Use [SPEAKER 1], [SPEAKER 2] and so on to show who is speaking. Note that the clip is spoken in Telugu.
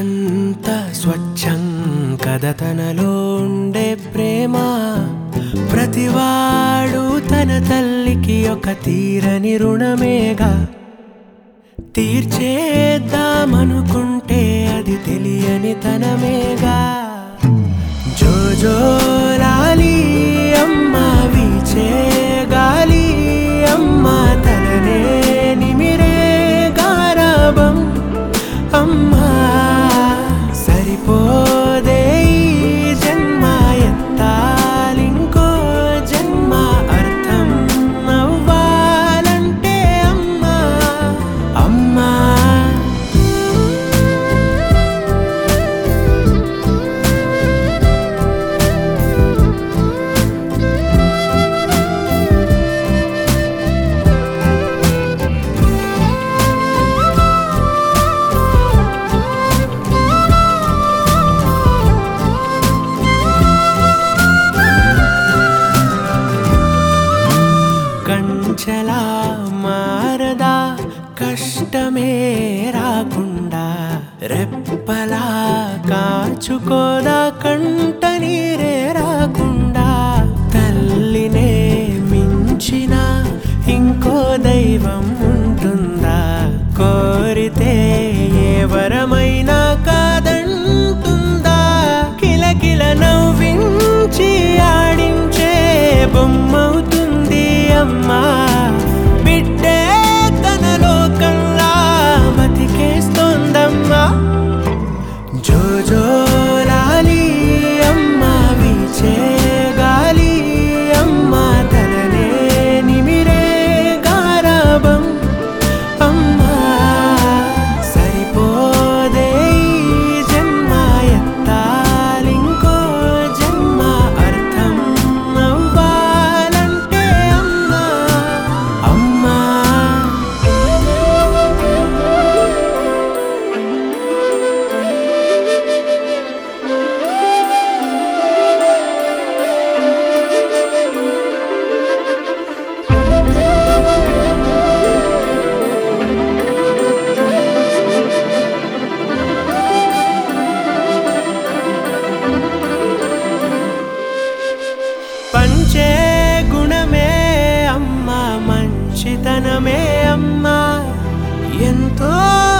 [SPEAKER 1] అంత స్వచ్ఛం కథ తనలో ఉండే ప్రేమ ప్రతివాడు తన తల్లికి ఒక తీరని రుణమేగా తీర్చేద్దామనుకుంటే అది తెలియని తనమేగా జోజోలాలి అమ్మ వీచే గాలి అమ్మ తననే నిమిరే గారాబం అమ్మా సరిపోదే ఈ జన్మ ఎత్తాలింకో జన్మ అర్థం అవ్వాలంటే అమ్మా అమ్మా కంచలా మారదా కష్టమే రాకుండా రెప్పలా కాచుకోదా కంట నీరే రాకుండా తల్లినే మించిన ఇంకో దైవం ఉంటుందా కోరితే ఏ వరమైనా కాదంటుందా కిలకిల నవ్వించి ఆడించే బొమ్మవుతుంది అమ్మా బిడ్డే తన లోకంలా బతికేస్తోందమ్మా జోజోలాలి అమ్మ వీచే గాలి అమ్మ తననే నిమిరే గారాబం అమ్మా సరిపోదే ఈ జన్మ ఎత్తాలింకో జన్మ అర్థం అవ్వాలంటే అమ్మా అమ్మా పంచే గుణమే అమ్మ మంచితనమే అమ్మ ఎంతో